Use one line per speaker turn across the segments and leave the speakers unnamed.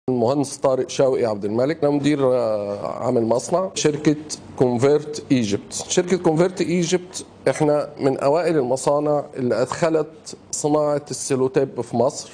المهندس طارق شوقي عبد الملك انا مدير آه، عامل مصنع شركه كونفيرت ايجيبت شركه كونفيرت ايجيبت احنا من اوائل المصانع اللي ادخلت صناعه السيلوتيب في مصر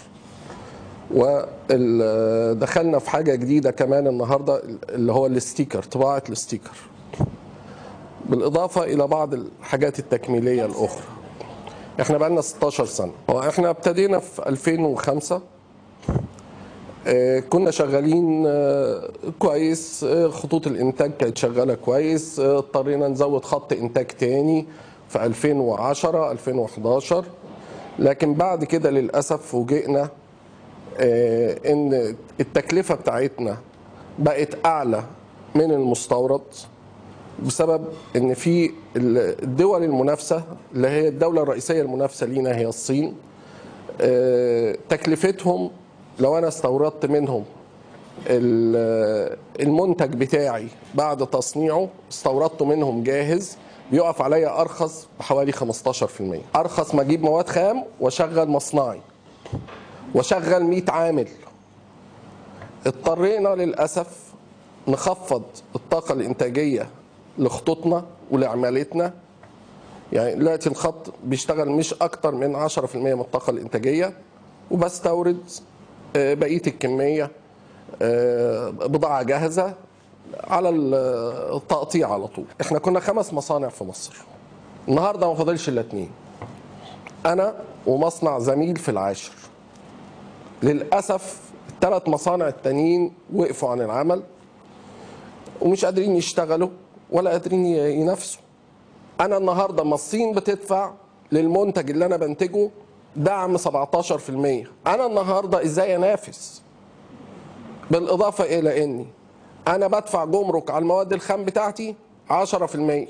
ودخلنا في حاجه جديده كمان النهارده اللي هو الستيكر طباعه الستيكر بالاضافه الى بعض الحاجات التكميليه الاخرى احنا بقالنا 16 سنه هو احنا ابتدينا في 2005 آه، كنا شغالين آه، كويس آه، خطوط الانتاج كانت شغاله كويس آه، اضطرينا نزود خط انتاج تاني في 2010 2011 لكن بعد كده للاسف فوجئنا آه، ان التكلفه بتاعتنا بقت اعلى من المستورد بسبب ان في الدول المنافسه اللي هي الدوله الرئيسيه المنافسه لينا هي الصين آه، تكلفتهم لو انا استوردت منهم ال- المنتج بتاعي بعد تصنيعه استوردته منهم جاهز بيقف عليا ارخص بحوالي 15% ارخص ما اجيب مواد خام واشغل مصنعي واشغل 100 عامل اضطرينا للاسف نخفض الطاقه الانتاجيه لخطوطنا ولعمالتنا يعني دلوقتي الخط بيشتغل مش اكتر من 10% من الطاقه الانتاجيه وبستورد آه، بقيه الكميه آه، بضاعه جاهزه على ال- التقطيع على طول احنا كنا خمس مصانع في مصر النهارده ما فاضلش الا اتنين انا ومصنع زميل في العاشر للاسف الثلاث مصانع التانيين وقفوا عن العمل ومش قادرين يشتغلوا ولا قادرين ي- ينافسوا انا النهارده ما الصين بتدفع للمنتج اللي انا بنتجه دعم 17% انا النهارده ازاي انافس بالاضافه الى اني انا بدفع جمرك على المواد الخام بتاعتي 10%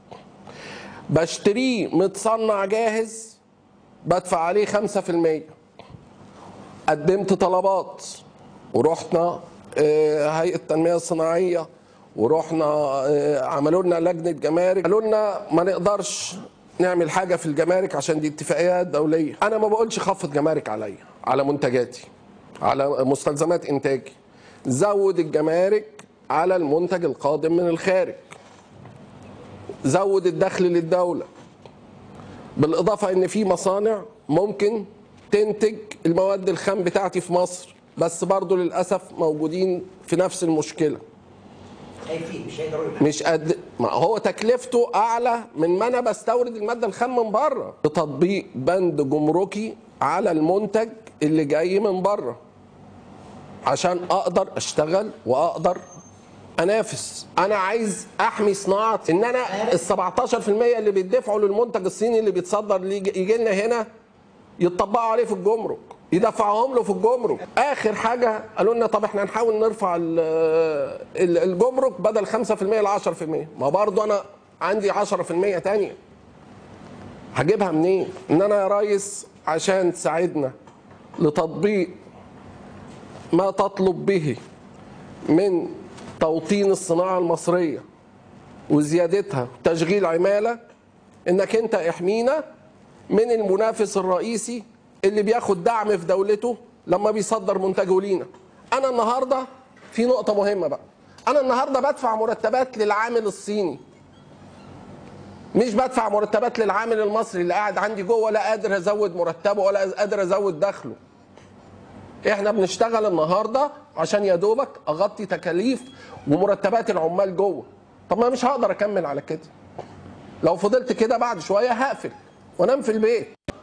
بشتريه متصنع جاهز بدفع عليه 5% قدمت طلبات ورحنا آه، هيئه التنميه الصناعيه ورحنا آه، عملوا لنا لجنه جمارك قالوا لنا ما نقدرش نعمل حاجه في الجمارك عشان دي اتفاقيات دوليه انا ما بقولش خفض جمارك عليا على منتجاتي على مستلزمات انتاجي زود الجمارك على المنتج القادم من الخارج زود الدخل للدوله بالاضافه ان في مصانع ممكن تنتج المواد الخام بتاعتي في مصر بس برضو للاسف موجودين في نفس المشكله
خايفين مش هيقدروا
مش قد ما هو تكلفته اعلى من ما انا بستورد الماده الخام من بره تطبيق بند جمركي على المنتج اللي جاي من بره عشان اقدر اشتغل واقدر انافس انا عايز احمي صناعه ان انا ال 17% اللي بيدفعوا للمنتج الصيني اللي بيتصدر لي يجي لنا هنا يطبقوا عليه في الجمرك يدفعهم له في الجمرك اخر حاجه قالوا لنا طب احنا نحاول نرفع ال- ال- الجمرك بدل 5% ل 10% ما برضو انا عندي 10% تانية هجيبها منين ان انا يا ريس عشان تساعدنا لتطبيق ما تطلب به من توطين الصناعه المصريه وزيادتها وتشغيل عماله انك انت احمينا من المنافس الرئيسي اللي بياخد دعم في دولته لما بيصدر منتجه لينا انا النهارده في نقطه مهمه بقى انا النهارده بدفع مرتبات للعامل الصيني مش بدفع مرتبات للعامل المصري اللي قاعد عندي جوه ولا قادر ازود مرتبه ولا قادر ازود دخله احنا بنشتغل النهارده عشان يا دوبك اغطي تكاليف ومرتبات العمال جوه طب ما مش هقدر اكمل على كده لو فضلت كده بعد شويه هقفل وانام في البيت